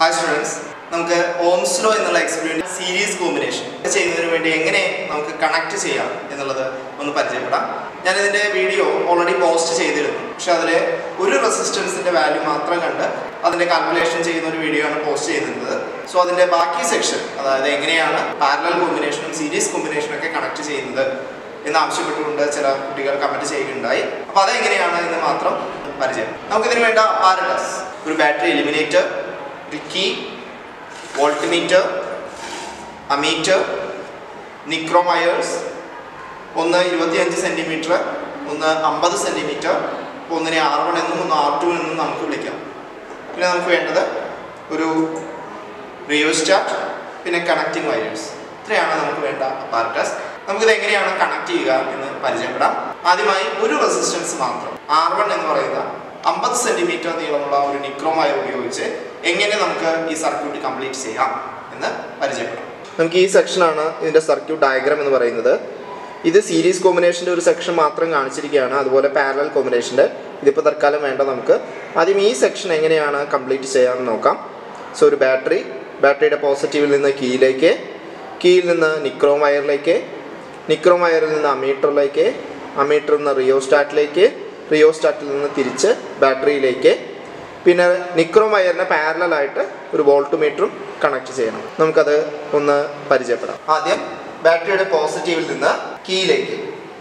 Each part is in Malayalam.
ഹായ് സ്റ്റുഡൻസ് നമുക്ക് ഓംസ് ലോ എന്നുള്ള എക്സ്പീരിയൻസ് സീരീസ് കോമ്പിനേഷൻ ചെയ്യുന്നതിന് വേണ്ടി എങ്ങനെ നമുക്ക് കണക്ട് ചെയ്യാം എന്നുള്ളത് ഒന്ന് പരിചയപ്പെടാം ഞാൻ ഇതിന്റെ വീഡിയോ ഓൾറെഡി പോസ്റ്റ് ചെയ്തിരുന്നു പക്ഷെ അതിൽ ഒരു റെസിസ്റ്റൻസിന്റെ വാല്യൂ മാത്രം കണ്ട് അതിന്റെ കാൽക്കുലേഷൻ ചെയ്യുന്ന ഒരു വീഡിയോ ആണ് പോസ്റ്റ് ചെയ്തിരുന്നത് സോ അതിന്റെ ബാക്കി സെക്ഷൻ അതായത് എങ്ങനെയാണ് പാരലൽ കോമ്പിനേഷനും സീരീസ് കോമ്പിനേഷനും ഒക്കെ കണക്ട് ചെയ്യുന്നത് എന്ന് ആവശ്യപ്പെട്ടുകൊണ്ട് ചില കുട്ടികൾ കമന്റ് ചെയ്യുകയുണ്ടായി അപ്പൊ അതെങ്ങനെയാണ് എന്ന് മാത്രം പരിചയം നമുക്കിതിന് വേണ്ട പാരലസ് ഒരു ബാറ്ററി എലിമിനേറ്റർ ഒരു കീ വോൾട്ട്മീറ്റർ അമീറ്റർ നിക്രോമയേഴ്സ് ഒന്ന് ഇരുപത്തിയഞ്ച് സെൻറ്റിമീറ്റർ ഒന്ന് അമ്പത് സെൻറ്റിമീറ്റർ ഒന്നിനെ ആർ വൺ എന്നും ഒന്ന് ആർ ടു എന്നും നമുക്ക് വിളിക്കാം പിന്നെ നമുക്ക് വേണ്ടത് ഒരു റിയോസ്റ്റാറ്റ് പിന്നെ കണക്റ്റിംഗ് വയേഴ്സ് ഇത്രയാണ് നമുക്ക് വേണ്ട അപ്പാരറ്റസ് നമുക്കിത് എങ്ങനെയാണ് കണക്ട് ചെയ്യുക എന്ന് പരിചയപ്പെടാം ആദ്യമായി ഒരു റെസിസ്റ്റൻസ് മാത്രം ആർ വൺ എന്ന് പറയുന്ന അമ്പത് സെന്റിമീറ്റർ നീളമുള്ള ഒരു നിക്രോമയർ ഉപയോഗിച്ച് എങ്ങനെ നമുക്ക് ഈ സർക്യൂട്ട് കംപ്ലീറ്റ് ചെയ്യാം എന്ന് പരിചയപ്പെടാം നമുക്ക് ഈ സെക്ഷനാണ് ഇതിന്റെ സർക്യൂട്ട് ഡയഗ്രാം എന്ന് പറയുന്നത് ഇത് സീരീസ് കോമ്പിനേഷൻ്റെ ഒരു സെക്ഷൻ മാത്രം കാണിച്ചിരിക്കുകയാണ് അതുപോലെ പാരലൽ കോമ്പിനേഷൻ്റെ ഇതിപ്പോൾ തൽക്കാലം വേണ്ട നമുക്ക് ആദ്യം ഈ സെക്ഷൻ എങ്ങനെയാണ് കംപ്ലീറ്റ് ചെയ്യാമെന്ന് നോക്കാം സോ ഒരു ബാറ്ററി ബാറ്ററിയുടെ പോസിറ്റീവിൽ നിന്ന് കീയിലേക്ക് കീയിൽ നിന്ന് നിക്രോം വയറിലേക്ക് നിക്രോം വയറിൽ നിന്ന് അമീറ്ററിലേക്ക് അമീറ്ററിൽ നിന്ന് റിയോസ്റ്റാറ്റിലേക്ക് റിയോസ്റ്റാറ്റിൽ നിന്ന് തിരിച്ച് ബാറ്ററിയിലേക്ക് പിന്നെ നിക്രോം വയറിന് പാരലായിട്ട് ഒരു വോൾട്ട് മീറ്ററും കണക്ട് ചെയ്യണം നമുക്കത് ഒന്ന് പരിചയപ്പെടാം ആദ്യം ബാറ്ററിയുടെ പോസിറ്റീവിൽ നിന്ന് കീയിലേക്ക്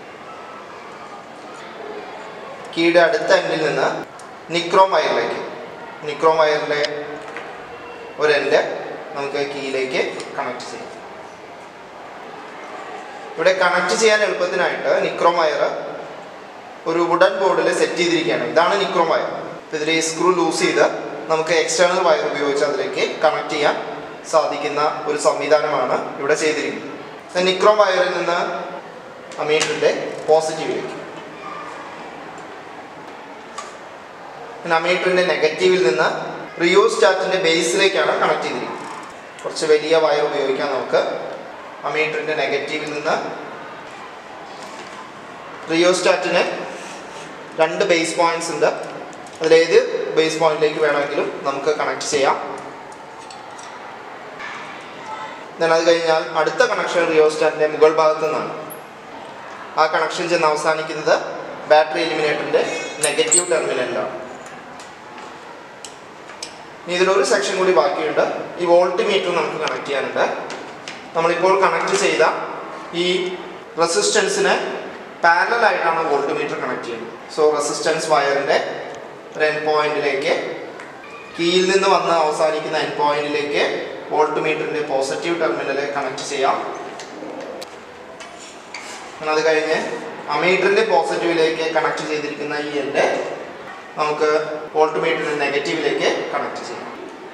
കീയുടെ അടുത്ത എൻഡിൽ നിന്ന് നിക്രോം വയറിലേക്ക് നിക്രോം വയറിലെ ഒരു എൻഡ് നമുക്ക് കീയിലേക്ക് കണക്ട് ചെയ്യാം ഇവിടെ കണക്ട് ചെയ്യാൻ എളുപ്പത്തിനായിട്ട് നിക്രോം വയർ ഒരു വുഡൻ ബോർഡിൽ സെറ്റ് ചെയ്തിരിക്കുകയാണ് ഇതാണ് നിക്രോം വയർ ഇതിൽ ഈ സ്ക്രൂ ലൂസ് ചെയ്ത് നമുക്ക് എക്സ്റ്റേണൽ വയർ ഉപയോഗിച്ച് അതിലേക്ക് കണക്ട് ചെയ്യാൻ സാധിക്കുന്ന ഒരു സംവിധാനമാണ് ഇവിടെ ചെയ്തിരിക്കുന്നത് നിക്രോം വയറിൽ നിന്ന് അമീറ്ററിൻ്റെ പോസിറ്റീവിലേക്ക് പിന്നെ അമീറ്ററിൻ്റെ നെഗറ്റീവിൽ നിന്ന് റിയോസ്റ്റാറ്റിൻ്റെ ബേസിലേക്കാണ് കണക്ട് ചെയ്തിരിക്കുന്നത് കുറച്ച് വലിയ വയർ ഉപയോഗിക്കാം നമുക്ക് അമീറ്ററിൻ്റെ നെഗറ്റീവിൽ നിന്ന് റിയോസ്റ്റാറ്റിന് രണ്ട് ബേസ് പോയിന്റ്സ് ഉണ്ട് അതിലേത് ബേസ് പോയിന്റിലേക്ക് വേണമെങ്കിലും നമുക്ക് കണക്ട് ചെയ്യാം then അത് കഴിഞ്ഞാൽ അടുത്ത കണക്ഷൻ റിയോസ്റ്റാറ്റിൻ്റെ മുകൾ ഭാഗത്തു നിന്നാണ് ആ കണക്ഷൻ ചെന്ന് അവസാനിക്കുന്നത് ബാറ്ററി എലിമിനേറ്ററിൻ്റെ നെഗറ്റീവ് ടെർമിനലിലാണ് ഇനി ഇതിലൊരു സെക്ഷൻ കൂടി ബാക്കിയുണ്ട് ഈ വോൾട്ട് മീറ്റർ നമുക്ക് കണക്ട് ചെയ്യാനുണ്ട് നമ്മളിപ്പോൾ കണക്ട് ചെയ്ത ഈ റെസിസ്റ്റൻസിന് പാരലൽ ആയിട്ടാണ് വോൾട്ട് മീറ്റർ കണക്ട് ചെയ്യുന്നത് സോ റെസിസ്റ്റൻസ് വയറിൻ്റെ ഒരു എൻ പോയിന്റിലേക്ക് കീയിൽ നിന്ന് വന്ന് അവസാനിക്കുന്ന എൻ പോയിന്റിലേക്ക് വോൾട്ട് മീറ്ററിൻ്റെ പോസിറ്റീവ് ടെർമിനൽ കണക്ട് ചെയ്യാം പിന്നെ അത് കഴിഞ്ഞ് അമീറ്ററിൻ്റെ പോസിറ്റീവിലേക്ക് കണക്ട് ചെയ്തിരിക്കുന്ന ഈ എൻ്റെ നമുക്ക് വോൾട്ട് മീറ്ററിൻ്റെ നെഗറ്റീവിലേക്ക് കണക്ട് ചെയ്യാം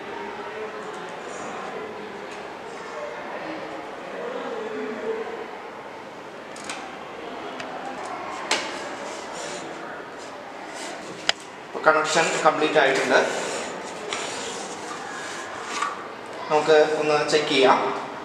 കണക്ഷൻ കംപ്ലീറ്റ് ആയിട്ടുണ്ട് നമുക്ക് ഒന്ന് ചെക്ക് ചെയ്യാം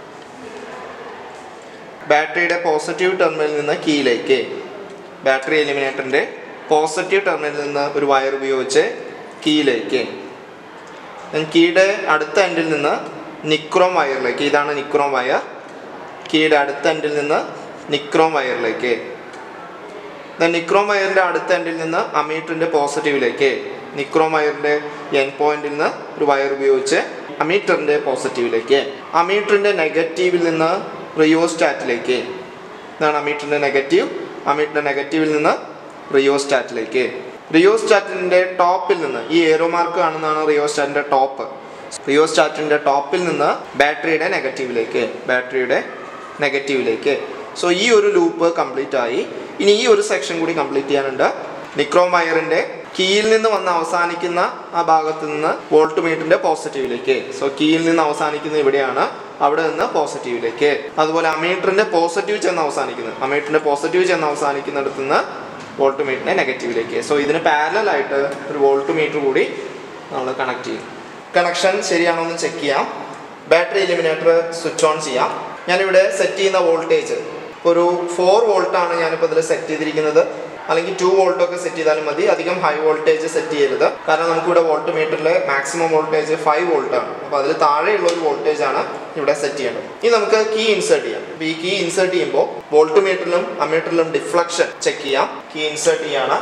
ബാറ്ററിയുടെ പോസിറ്റീവ് ടെർമിനലിൽ നിന്ന് കീയിലേക്ക് ബാറ്ററി എലിമിനേറ്ററിൻ്റെ പോസിറ്റീവ് ടെർമിനലിൽ നിന്ന് ഒരു വയർ ഉപയോഗിച്ച് കീയിലേക്ക് കീയുടെ അടുത്ത എൻഡിൽ നിന്ന് നിക്രോം വയറിലേക്ക് ഇതാണ് നിക്രോം വയർ കീയുടെ അടുത്ത എൻഡിൽ നിന്ന് നിക്രോം വയറിലേക്ക് നിക്രോം വയറിൻ്റെ അടുത്ത എൻഡിൽ നിന്ന് അമീറ്ററിൻ്റെ പോസിറ്റീവിലേക്ക് നിക്രോം വയറിൻ്റെ എൻ പോയിന്റിൽ നിന്ന് ഒരു വയർ ഉപയോഗിച്ച് അമീറ്ററിൻ്റെ പോസിറ്റീവിലേക്ക് അമീറ്ററിൻ്റെ നെഗറ്റീവിൽ നിന്ന് റിയോസ്റ്റാറ്റിലേക്ക് ഇതാണ് അമീറ്ററിൻ്റെ നെഗറ്റീവ് അമീറ്ററിൻ്റെ നെഗറ്റീവിൽ നിന്ന് റിയോസ്റ്റാറ്റിലേക്ക് റിയോസ്റ്റാറ്റിൻ്റെ ടോപ്പിൽ നിന്ന് ഈ ഏറോ മാർക്ക് കാണുന്നതാണ് റിയോസ്റ്റാറ്റിൻ്റെ ടോപ്പ് റിയോസ്റ്റാറ്റിൻ്റെ ടോപ്പിൽ നിന്ന് ബാറ്ററിയുടെ നെഗറ്റീവിലേക്ക് ബാറ്ററിയുടെ നെഗറ്റീവിലേക്ക് സോ ഈ ഒരു ലൂപ്പ് കംപ്ലീറ്റ് ആയി ഇനി ഈ ഒരു സെക്ഷൻ കൂടി കംപ്ലീറ്റ് ചെയ്യാനുണ്ട് നിക്രോം വയറിൻ്റെ കീയിൽ നിന്ന് വന്ന് അവസാനിക്കുന്ന ആ ഭാഗത്ത് നിന്ന് വോൾട്ട് മീറ്ററിന്റെ പോസിറ്റീവിലേക്ക് സോ കീയിൽ നിന്ന് അവസാനിക്കുന്ന ഇവിടെയാണ് അവിടെ നിന്ന് പോസിറ്റീവിലേക്ക് അതുപോലെ അമീറ്ററിന്റെ പോസിറ്റീവ് ചെന്ന് അവസാനിക്കുന്നത് അമീറ്ററിന്റെ പോസിറ്റീവ് ചെന്ന് അവസാനിക്കുന്നിടത്ത് നിന്ന് വോൾട്ട് മീറ്ററിന്റെ നെഗറ്റീവിലേക്ക് സോ ഇതിന് പാരലൽ ആയിട്ട് ഒരു വോൾട്ട് മീറ്റർ കൂടി നമ്മൾ കണക്ട് ചെയ്യും കണക്ഷൻ ശരിയാണോ എന്ന് ചെക്ക് ചെയ്യാം ബാറ്ററി എലിമിനേറ്റർ സ്വിച്ച് ഓൺ ചെയ്യാം ഞാനിവിടെ സെറ്റ് ചെയ്യുന്ന വോൾട്ടേജ് ഒരു ഫോർ വോൾട്ടാണ് ഞാനിപ്പോൾ ഇതിൽ സെറ്റ് ചെയ്തിരിക്കുന്നത് അല്ലെങ്കിൽ ടു വോൾട്ട് ഒക്കെ സെറ്റ് ചെയ്താലും മതി അധികം ഹൈ വോൾട്ടേജ് സെറ്റ് ചെയ്യരുത് കാരണം നമുക്കിവിടെ വോൾട്ട് മീറ്ററിൽ മാക്സിമം വോൾട്ടേജ് ഫൈവ് വോൾട്ട് ആണ് അപ്പോൾ അതിൽ താഴെയുള്ള ഒരു വോൾട്ടേജ് ആണ് ഇവിടെ സെറ്റ് ചെയ്യേണ്ടത് ഇനി നമുക്ക് കീ ഇൻസേർട്ട് ചെയ്യാം അപ്പോൾ ഈ കീ ഇൻസേർട്ട് ചെയ്യുമ്പോൾ വോൾട്ട് മീറ്ററിലും അമ്മീറ്ററിലും ഡിഫ്ലക്ഷൻ ചെക്ക് ചെയ്യാം കീ ഇൻസേർട്ട് ചെയ്യാണ്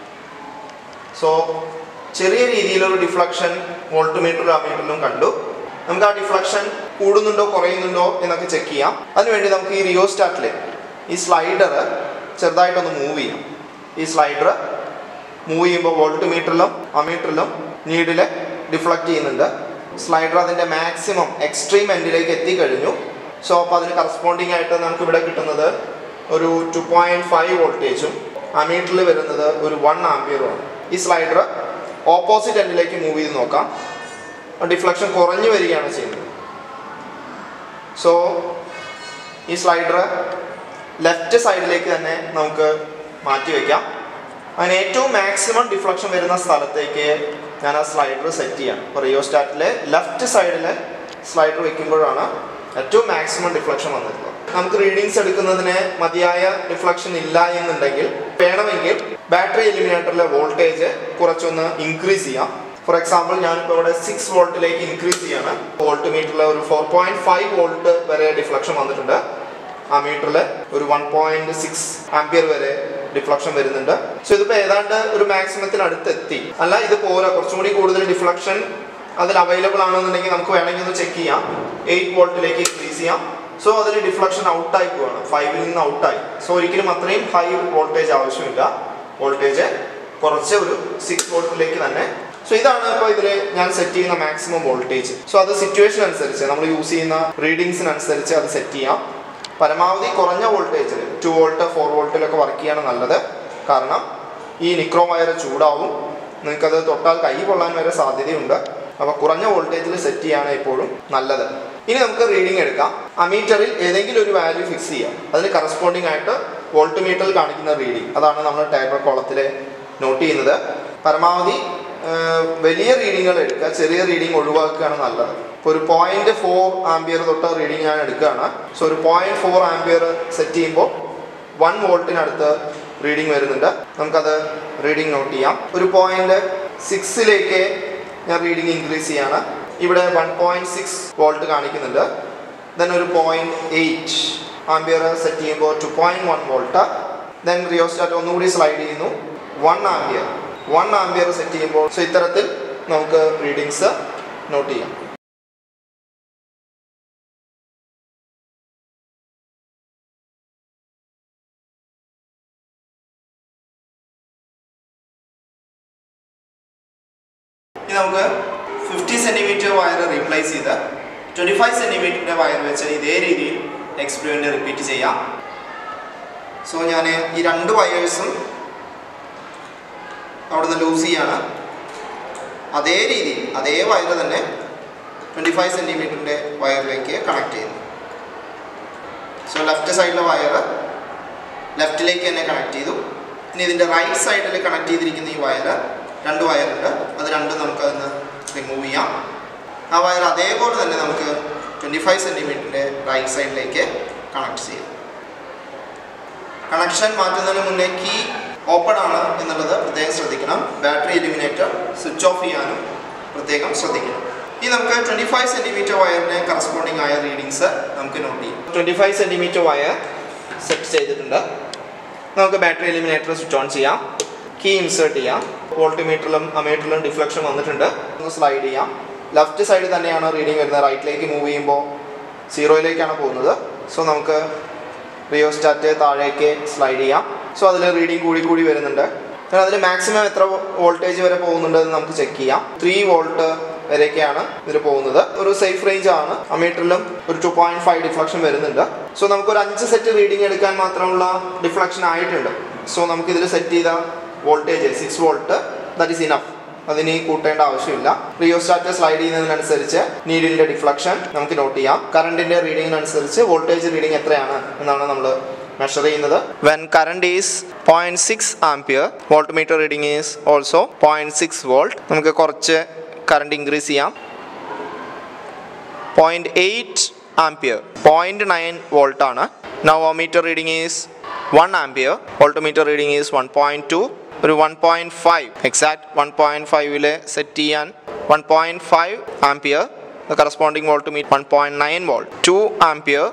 സോ ചെറിയ രീതിയിലൊരു ഡിഫ്ലക്ഷൻ വോൾട്ട് മീറ്ററിലും അമ്മീറ്ററിലും കണ്ടു നമുക്ക് ആ ഡിഫ്ലക്ഷൻ കൂടുന്നുണ്ടോ കുറയുന്നുണ്ടോ എന്നൊക്കെ ചെക്ക് ചെയ്യാം അതിനുവേണ്ടി നമുക്ക് ഈ റിയോസ്റ്റാറ്റിൽ ഈ സ്ലൈഡർ ചെറുതായിട്ടൊന്ന് മൂവ് ചെയ്യാം ഈ സ്ലൈഡർ മൂവ് ചെയ്യുമ്പോൾ വോൾട്ട് മീറ്ററിലും അമീറ്ററിലും നീഡിൽ ഡിഫ്ലക്റ്റ് ചെയ്യുന്നുണ്ട് സ്ലൈഡർ അതിൻ്റെ മാക്സിമം എക്സ്ട്രീം എൻഡിലേക്ക് എത്തിക്കഴിഞ്ഞു സോ അപ്പോൾ അതിന് കറസ്പോണ്ടിങ് ആയിട്ട് നമുക്ക് ഇവിടെ കിട്ടുന്നത് ഒരു ടു പോയിൻറ്റ് ഫൈവ് വോൾട്ടേജും അമീറ്ററിൽ വരുന്നത് ഒരു വൺ ആംപിയറുമാണ് ഈ സ്ലൈഡർ ഓപ്പോസിറ്റ് എൻഡിലേക്ക് മൂവ് ചെയ്ത് നോക്കാം ഡിഫ്ലക്ഷൻ കുറഞ്ഞു വരികയാണ് ചെയ്യുന്നത് സോ ഈ സ്ലൈഡർ ലെഫ്റ്റ് സൈഡിലേക്ക് തന്നെ നമുക്ക് മാറ്റി വയ്ക്കാം അതിന് ഏറ്റവും മാക്സിമം ഡിഫ്ലക്ഷൻ വരുന്ന സ്ഥലത്തേക്ക് ഞാൻ ആ സ്ലൈഡർ സെറ്റ് ചെയ്യാം ഇപ്പോൾ റിയോസ്റ്റാറ്റിലെ ലെഫ്റ്റ് സൈഡിൽ സ്ലൈഡർ വെക്കുമ്പോഴാണ് ഏറ്റവും മാക്സിമം ഡിഫ്ലക്ഷൻ വന്നിട്ടുള്ളത് നമുക്ക് റീഡിങ്സ് എടുക്കുന്നതിന് മതിയായ ഡിഫ്ലക്ഷൻ ഇല്ല എന്നുണ്ടെങ്കിൽ വേണമെങ്കിൽ ബാറ്ററി എലിമിനേറ്ററിലെ വോൾട്ടേജ് കുറച്ചൊന്ന് ഇൻക്രീസ് ചെയ്യാം ഫോർ എക്സാമ്പിൾ ഞാനിപ്പോൾ ഇവിടെ സിക്സ് വോൾട്ടിലേക്ക് ഇൻക്രീസ് ചെയ്യാണ് വോൾട്ട് മീറ്ററിൽ ഒരു ഫോർ പോയിന്റ് ഫൈവ് വോൾട്ട് വരെ ഡിഫ്ലക്ഷൻ വന്നിട്ടുണ്ട് ആ മീറ്ററിൽ ഒരു വൺ പോയിന്റ് സിക്സ് ആംപിയർ വരെ ഡിഫ്ലക്ഷൻ വരുന്നുണ്ട് സോ ഇതിപ്പോൾ ഏതാണ്ട് ഒരു മാക്സിമത്തിന് അടുത്ത് എത്തി അല്ല ഇത് പോരാ കുറച്ചും കൂടി കൂടുതൽ ഡിഫ്ലക്ഷൻ അതിൽ അവൈലബിൾ ആണെന്നുണ്ടെങ്കിൽ നമുക്ക് വേണമെങ്കിൽ ഒന്ന് ചെക്ക് ചെയ്യാം എയ്റ്റ് വോൾട്ടിലേക്ക് ഇൻക്രീസ് ചെയ്യാം സോ അതിൽ ഡിഫ്ലക്ഷൻ ഔട്ടായി പോവാണ് ഫൈവിൽ നിന്ന് ഔട്ടായി സോ ഒരിക്കലും അത്രയും ഹൈ വോൾട്ടേജ് ആവശ്യമില്ല വോൾട്ടേജ് കുറച്ച് ഒരു സിക്സ് വോൾട്ടിലേക്ക് തന്നെ സോ ഇതാണ് ഇപ്പോൾ ഇതിൽ ഞാൻ സെറ്റ് ചെയ്യുന്ന മാക്സിമം വോൾട്ടേജ് സോ അത് സിറ്റുവേഷൻ അനുസരിച്ച് നമ്മൾ യൂസ് ചെയ്യുന്ന റീഡിങ്സിനനുസരിച്ച് അത് സെറ്റ് ചെയ്യാം പരമാവധി കുറഞ്ഞ വോൾട്ടേജിൽ ടു വോൾട്ട് ഫോർ വോൾട്ടിലൊക്കെ വർക്ക് ചെയ്യാണ് നല്ലത് കാരണം ഈ നിക്രോ വയർ ചൂടാവും നിങ്ങൾക്കത് തൊട്ടാൽ കൈ പൊള്ളാൻ വരെ സാധ്യതയുണ്ട് അപ്പോൾ കുറഞ്ഞ വോൾട്ടേജിൽ സെറ്റ് ചെയ്യാണ് എപ്പോഴും നല്ലത് ഇനി നമുക്ക് റീഡിംഗ് എടുക്കാം അമീറ്ററിൽ ഏതെങ്കിലും ഒരു വാല്യൂ ഫിക്സ് ചെയ്യാം അതിന് കറസ്പോണ്ടിങ് ആയിട്ട് വോൾട്ട് മീറ്ററിൽ കാണിക്കുന്ന റീഡിംഗ് അതാണ് നമ്മൾ ടേബിൾ കോളത്തിൽ നോട്ട് ചെയ്യുന്നത് പരമാവധി ആ, വലിയ റീഡിങ്ങുകൾ എടുക്കുക ചെറിയ റീഡിംഗ് ഒഴിവാക്കുകയാണ് നല്ലത് ഇപ്പോൾ ഒരു പോയിന്റ് ഫോർ ആംബിയർ തൊട്ട് റീഡിംഗ് ഞാൻ എടുക്കുകയാണ് സോ ഒരു പോയിന്റ് ഫോർ ആംബിയർ സെറ്റ് ചെയ്യുമ്പോൾ വൺ വോൾട്ടിനടുത്ത് റീഡിംഗ് വരുന്നുണ്ട് നമുക്കത് റീഡിംഗ് നോട്ട് ചെയ്യാം ഒരു പോയിന്റ് സിക്സിലേക്ക് ഞാൻ റീഡിംഗ് ഇൻക്രീസ് ചെയ്യാണ് ഇവിടെ വൺ പോയിന്റ് സിക്സ് വോൾട്ട് കാണിക്കുന്നുണ്ട് ദെൻ ഒരു പോയിന്റ് എയ്റ്റ് ആംബിയർ സെറ്റ് ചെയ്യുമ്പോൾ two point one volt then rheostat ഒന്നുകൂടി സ്ലൈഡ് ചെയ്യുന്നു one ampere one ampere set ചെയ്യുമ്പോൾ സോ ഇത്തരത്തിൽ നമുക്ക് റീഡിങ്സ് നോട്ട് ചെയ്യാം ഇനി നമുക്ക് ഫിഫ്റ്റി സെൻറ്റിമീറ്റർ വയർ റീപ്ലേസ് ചെയ്ത് ട്വൻറ്റി ഫൈവ് സെൻറ്റിമീറ്ററിൻ്റെ വയർ വെച്ച് ഇതേ രീതിയിൽ എക്സ്പെരിമെൻ്റ് റിപ്പീറ്റ് ചെയ്യാം സോ ഞാൻ ഈ രണ്ട് വയേഴ്സും അവിടുന്ന് ലൂസ് ചെയ്യാണ് അതേ രീതി അതേ വയർ തന്നെ ട്വൻറ്റി ഫൈവ് സെൻറ്റിമീറ്ററിൻ്റെ വയറിലേക്ക് കണക്ട് ചെയ്യുന്നു സോ ലെഫ്റ്റ് സൈഡിലെ വയർ ലെഫ്റ്റിലേക്ക് തന്നെ കണക്ട് ചെയ്തു ഇനി ഇതിൻ്റെ റൈറ്റ് സൈഡിൽ കണക്ട് ചെയ്തിരിക്കുന്ന ഈ വയർ രണ്ട് വയറുണ്ട് അത് രണ്ടും നമുക്ക് അതിന് റിമൂവ് ചെയ്യാം ആ വയർ അതേപോലെ തന്നെ നമുക്ക് ട്വൻറ്റി ഫൈവ് സെൻറ്റിമീറ്ററിൻ്റെ റൈറ്റ് സൈഡിലേക്ക് കണക്ട് ചെയ്യാം കണക്ഷൻ മാറ്റുന്നതിന് മുന്നേ കീ ഓപ്പൺ ആണ് എന്നുള്ളത് പ്രത്യേകം ശ്രദ്ധിക്കണം ബാറ്ററി എലിമിനേറ്റർ സ്വിച്ച് ഓഫ് ചെയ്യാനും പ്രത്യേകം ശ്രദ്ധിക്കണം ഇനി നമുക്ക് ട്വൻറ്റി ഫൈവ് സെൻറ്റിമീറ്റർ വയറിന് കറസ്പോണ്ടിങ് ആയ റീഡിങ്സ് നമുക്ക് നോട്ട് ചെയ്യാം twenty five centimetre wire set ചെയ്തിട്ടുണ്ട് നമുക്ക് ബാറ്ററി എലിമിനേറ്റർ സ്വിച്ച് ഓൺ ചെയ്യാം കീ ഇൻസേർട്ട് ചെയ്യാം വോൾട്ട് മീറ്ററിലും അമീറ്ററിലും ഡിഫ്ലക്ഷൻ വന്നിട്ടുണ്ട് നമുക്ക് സ്ലൈഡ് ചെയ്യാം ലെഫ്റ്റ് സൈഡിൽ തന്നെയാണ് റീഡിങ് വരുന്നത് റൈറ്റിലേക്ക് മൂവ് ചെയ്യുമ്പോൾ സീറോയിലേക്കാണ് പോകുന്നത് സോ നമുക്ക് റിയോസ്റ്റാറ്റ് താഴേക്ക് സ്ലൈഡ് ചെയ്യാം സോ അതിൽ റീഡിങ് കൂടി കൂടി വരുന്നുണ്ട് പിന്നെ അതിൽ മാക്സിമം എത്ര വോൾട്ടേജ് വരെ പോകുന്നുണ്ട് എന്ന് നമുക്ക് ചെക്ക് ചെയ്യാം ത്രീ വോൾട്ട് വരെയൊക്കെയാണ് ഇതിൽ പോകുന്നത് ഒരു സേഫ് റേഞ്ച് ആണ് അമീറ്ററിലും ഒരു ടു പോയിന്റ് ഫൈവ് ഡിഫ്ലക്ഷൻ വരുന്നുണ്ട് സോ നമുക്ക് ഒരു അഞ്ച് സെറ്റ് റീഡിംഗ് എടുക്കാൻ മാത്രമുള്ള ഡിഫ്ലക്ഷൻ ആയിട്ടുണ്ട് സോ നമുക്ക് ഇതിൽ സെറ്റ് ചെയ്ത voltage six volt that is enough അതിന് കൂട്ടേണ്ട ആവശ്യമില്ല റിയോസ്റ്റാറ്റ് സ്ലൈഡ് ചെയ്യുന്നതിനനുസരിച്ച് നീഡിലിന്റെ ഡിഫ്ലക്ഷൻ നമുക്ക് നോട്ട് ചെയ്യാം കറണ്ടിന്റെ റീഡിങ്ങിനനുസരിച്ച് വോൾട്ടേജ് റീഡിംഗ് എത്രയാണ് എന്നാണ് നമ്മൾ മെഷർ ചെയ്യുന്നത് when current is point six ampere voltmeter reading is also point six volt നമുക്ക് കുറച്ച് കറണ്ട് ഇൻക്രീസ് ചെയ്യാം point eight ampere point nine volt ആണ് ammeter reading is one ampere voltmeter reading is one point two ഒരു one point five exact one point ഫൈവിൽ സെറ്റ് ചെയ്യാൻ one point five ampere the corresponding voltmeter 1.9 volt 2 ampere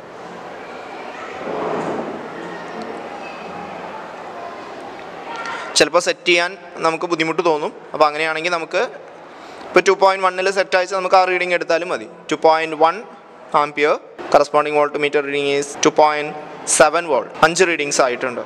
ചിലപ്പോൾ സെറ്റ് ചെയ്യാൻ നമുക്ക് ബുദ്ധിമുട്ട് തോന്നും അപ്പോൾ അങ്ങനെയാണെങ്കിൽ നമുക്ക് ഇപ്പോൾ ടു പോയിൻറ്റ് വണ്ണിൽ സെറ്റ് അയച്ച് നമുക്ക് ആ റീഡിംഗ് എടുത്താലും മതി two point one ampere corresponding voltmeter reading is two point seven volt അഞ്ച് റീഡിങ്സ് ആയിട്ടുണ്ട്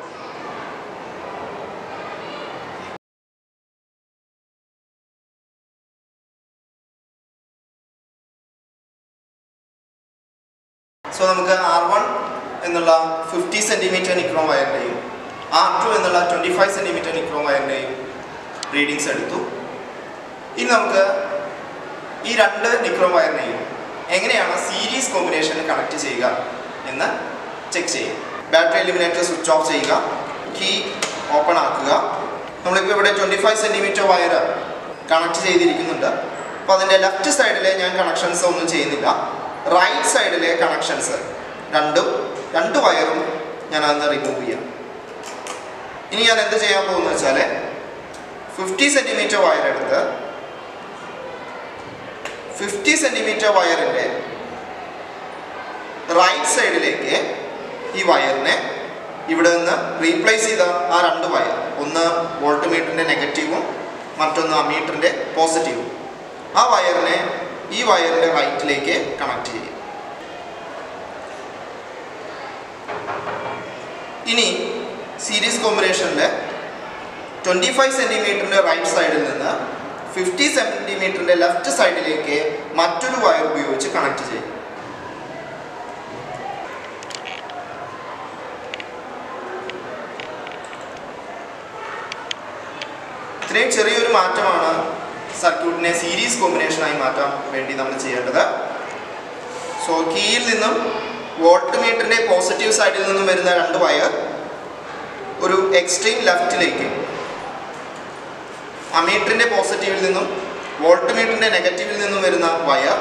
സോ നമുക്ക് ആർ വൺ എന്നുള്ള ഫിഫ്റ്റി സെൻറ്റിമീറ്റർ നിക്രോം വയറിൻ്റെയും ആർ ടു എന്നുള്ള ട്വൻറ്റി ഫൈവ് സെൻറ്റിമീറ്റർ നിക്രോം വയറിൻ്റെയും റീഡിങ്സ് എടുത്തു ഇനി നമുക്ക് ഈ രണ്ട് നിക്രോം വയറിനെയും എങ്ങനെയാണ് സീരീസ് കോമ്പിനേഷനിൽ കണക്ട് ചെയ്യുക എന്ന് ചെക്ക് ചെയ്യും ബാറ്ററി എലിമിനേറ്റർ സ്വിച്ച് ഓഫ് ചെയ്യുക കീ ഓപ്പൺ ആക്കുക നമ്മളിപ്പോൾ ഇവിടെ twenty five centimetre wire connect ചെയ്തിരിക്കുന്നുണ്ട് അപ്പോൾ അതിൻ്റെ ലെഫ്റ്റ് സൈഡിൽ ഞാൻ കണക്ഷൻസ് ഒന്നും ചെയ്യുന്നില്ല റൈറ്റ് സൈഡിലെ കണക്ഷൻസ് രണ്ടും രണ്ട് വയറും ഞാൻ അന്ന് റിമൂവ് ചെയ്യാം ഇനി ഞാൻ എന്ത് ചെയ്യാൻ പോകുന്നത് വെച്ചാൽ ഫിഫ്റ്റി സെൻറ്റിമീറ്റർ വയർ എടുത്ത് ഫിഫ്റ്റി സെൻറ്റിമീറ്റർ വയറിൻ്റെ റൈറ്റ് സൈഡിലേക്ക് ഈ വയറിനെ ഇവിടെ നിന്ന് റീപ്ലേസ് ചെയ്ത ആ രണ്ട് വയർ ഒന്ന് വോൾട്ട് മീറ്ററിൻ്റെ നെഗറ്റീവും മറ്റൊന്ന് അമീറ്ററിൻ്റെ പോസിറ്റീവും ആ വയറിനെ ഈ വയറിൻ്റെ റൈറ്റിലേക്ക് കണക്ട് ചെയ്യും ഇനി സീരീസ് കോമ്പിനേഷനിൽ ട്വൻറ്റി ഫൈവ് സെൻറ്റിമീറ്ററിൻ്റെ റൈറ്റ് സൈഡിൽ നിന്ന് ഫിഫ്റ്റി സെൻറ്റിമീറ്ററിൻ്റെ ലെഫ്റ്റ് സൈഡിലേക്ക് മറ്റൊരു വയർ ഉപയോഗിച്ച് കണക്ട് ചെയ്യും ഇത്രയും ചെറിയൊരു മാറ്റമാണ് സർക്യൂട്ടിനെ സീരീസ് കോമ്പിനേഷനായി മാറ്റാൻ വേണ്ടി നമ്മൾ ചെയ്യേണ്ടത് സോ കീയിൽ നിന്നും വോൾട്ട് മീറ്ററിൻ്റെ പോസിറ്റീവ് സൈഡിൽ നിന്നും വരുന്ന രണ്ട് വയർ ഒരു എക്സ്ട്രീം ലെഫ്റ്റിലേക്ക് അമീറ്ററിൻ്റെ പോസിറ്റീവിൽ നിന്നും വോൾട്ട് മീറ്ററിൻ്റെ നെഗറ്റീവിൽ നിന്നും വരുന്ന വയർ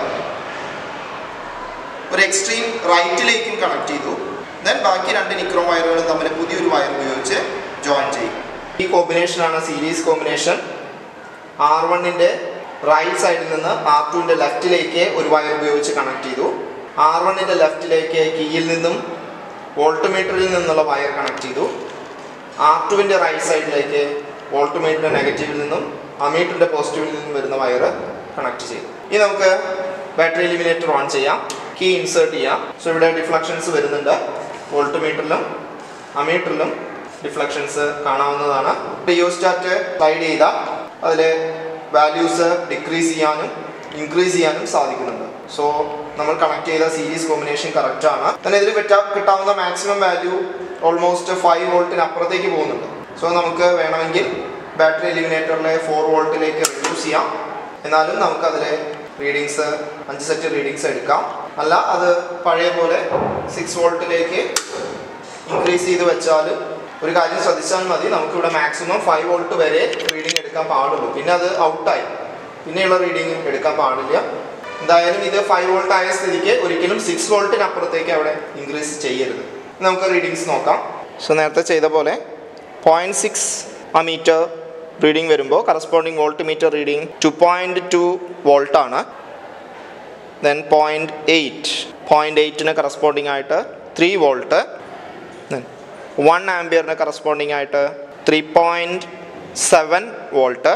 ഒരു എക്സ്ട്രീം റൈറ്റിലേക്കും കണക്ട് ചെയ്തു ദെൻ ബാക്കി രണ്ട് നിക്രോം വയറുകളും തമ്മിൽ പുതിയൊരു വയർ ഉപയോഗിച്ച് ജോയിൻ ചെയ്യും ഈ കോമ്പിനേഷനാണ് സീരീസ് കോമ്പിനേഷൻ ആർ വണ്ണിൻ്റെ റൈറ്റ് സൈഡിൽ നിന്ന് ആർ ടുവിൻ്റെ ലെഫ്റ്റിലേക്ക് ഒരു വയർ ഉപയോഗിച്ച് കണക്ട് ചെയ്തു ആർ വണ്ണിൻ്റെ ലെഫ്റ്റിലേക്ക് കീയിൽ നിന്നും വോൾട്ട് മീറ്ററിൽ നിന്നുള്ള വയർ കണക്ട് ചെയ്തു ആർ ടുവിൻ്റെ റൈറ്റ് സൈഡിലേക്ക് വോൾട്ട് മീറ്ററിൻ്റെ നെഗറ്റീവിൽ നിന്നും അമീറ്ററിൻ്റെ പോസിറ്റീവിൽ നിന്നും വരുന്ന വയർ കണക്ട് ചെയ്തു ഇനി നമുക്ക് ബാറ്ററി എലിമിനേറ്റർ ഓൺ ചെയ്യാം കീ ഇൻസേർട്ട് ചെയ്യാം സോ ഇവിടെ ഡിഫ്ലക്ഷൻസ് വരുന്നുണ്ട് വോൾട്ട് മീറ്ററിലും അമീറ്ററിലും ഡിഫ്ലക്ഷൻസ് കാണാവുന്നതാണ് റിയോസ്റ്റാറ്റ് സ്ലൈഡ് ചെയ്ത അതിൽ വാല്യൂസ് ഡിക്രീസ് ചെയ്യാനും ഇൻക്രീസ് ചെയ്യാനും സാധിക്കുന്നുണ്ട് സോ നമ്മൾ കണക്ട് ചെയ്ത സീരീസ് കോമ്പിനേഷൻ കറക്റ്റ് ആണ് തന്നെ ഇതിൽ പറ്റാ കിട്ടാവുന്ന മാക്സിമം വാല്യൂ ഓൾമോസ്റ്റ് ഫൈവ് വോൾട്ടിന് അപ്പുറത്തേക്ക് പോകുന്നുണ്ട് സോ നമുക്ക് വേണമെങ്കിൽ ബാറ്ററി എലിമിനേറ്ററിലെ ഫോർ വോൾട്ടിലേക്ക് റിഡ്യൂസ് ചെയ്യാം എന്നാലും നമുക്കതിലെ റീഡിങ്സ് അഞ്ച് സെറ്റ് റീഡിങ്സ് എടുക്കാം അല്ല അത് പഴയ പോലെ സിക്സ് വോൾട്ടിലേക്ക് ഇൻക്രീസ് ചെയ്ത് വെച്ചാൽ ഒരു കാര്യം ശ്രദ്ധിച്ചാൽ മതി നമുക്കിവിടെ മാക്സിമം ഫൈവ് വോൾട്ട് വരെ റീഡിങ് എടുക്കാൻ പാടുള്ളൂ പിന്നെ അത് ഔട്ടായി പിന്നെയുള്ള റീഡിങ് എടുക്കാൻ പാടില്ല എന്തായാലും ഇത് ഫൈവ് വോൾട്ട് ആയ സ്ഥിതിക്ക് ഒരിക്കലും സിക്സ് വോൾട്ടിന് അപ്പുറത്തേക്ക് അവിടെ ഇൻക്രീസ് ചെയ്യരുത് നമുക്ക് റീഡിങ്സ് നോക്കാം സോ നേരത്തെ ചെയ്ത പോലെ point six ammeter reading വരുമ്പോൾ corresponding voltmeter reading two point two വോൾട്ടാണ് ദെൻ പോയിൻറ്റ് എയ്റ്റ് പോയിൻറ്റ് എയ്റ്റിന് കറസ്പോണ്ടിങ് ആയിട്ട് ത്രീ വോൾട്ട് ദെൻ വൺ ആംബിയറിന് കറസ്പോണ്ടിങ് ആയിട്ട് three point seven volt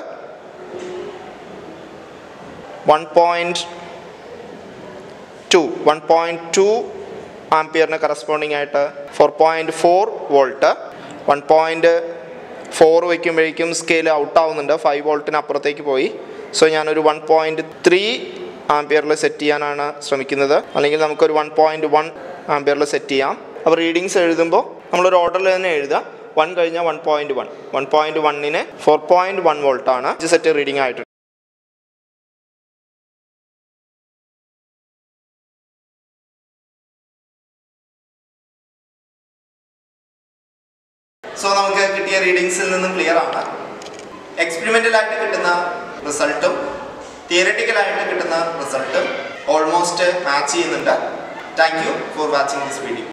one point two one point two ആംപിയറിന് കറസ്പോണ്ടിങ് ആയിട്ട് four point four volt one point four വയ്ക്കുമ്പോഴേക്കും സ്കെയിൽ ഔട്ട് ആവുന്നുണ്ട് ഫൈവ് വോൾട്ടിന് അപ്പുറത്തേക്ക് പോയി സോ ഞാനൊരു വൺ പോയിൻറ്റ് ത്രീ ആംപിയറിൽ സെറ്റ് ചെയ്യാനാണ് ശ്രമിക്കുന്നത് അല്ലെങ്കിൽ നമുക്കൊരു വൺ പോയിൻറ്റ് വൺ ആംപിയറിൽ സെറ്റ് ചെയ്യാം അപ്പോൾ റീഡിങ്സ് എഴുതുമ്പോൾ നമ്മളൊരു ഓർഡറിൽ തന്നെ എഴുതുക വൺ കഴിഞ്ഞാൽ one point one one point വണ്ണിന് ഫോർ പോയിൻറ്റ് വൺ വോൾട്ടാണ് സെറ്റ് റീഡിംഗ് ആയിട്ട് സോ നമുക്ക് കിട്ടിയ റീഡിങ്സിൽ നിന്നും ക്ലിയർ ആണ് എക്സ്പെരിമെൻ്റൽ ആയിട്ട് കിട്ടുന്ന റിസൾട്ടും തിയററ്റിക്കൽ ആയിട്ട് കിട്ടുന്ന റിസൾട്ടും ഓൾമോസ്റ്റ് മാച്ച് ചെയ്യുന്നുണ്ട് thank you for watching this video